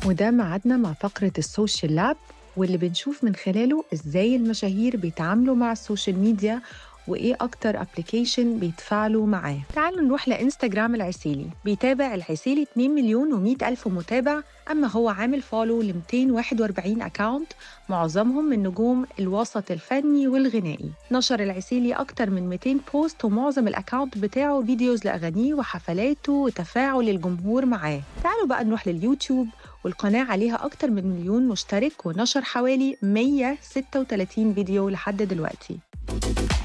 وده ميعادنا مع فقرة السوشيال لاب واللي بنشوف من خلاله ازاي المشاهير بيتعاملوا مع السوشيال ميديا وايه اكتر ابلكيشن بيتفاعلوا معاه تعالوا نروح لانستجرام العسيلي بيتابع العسيلي 2 مليون و100 الف متابع اما هو عامل فولو ل 241 اكاونت معظمهم من نجوم الوسط الفني والغنائي نشر العسيلي اكتر من 200 بوست ومعظم الاكاونت بتاعه فيديوز لاغانيه وحفلاته وتفاعل الجمهور معاه تعالوا بقى نروح لليوتيوب والقناة عليها أكتر من مليون مشترك ونشر حوالي 136 فيديو لحد دلوقتي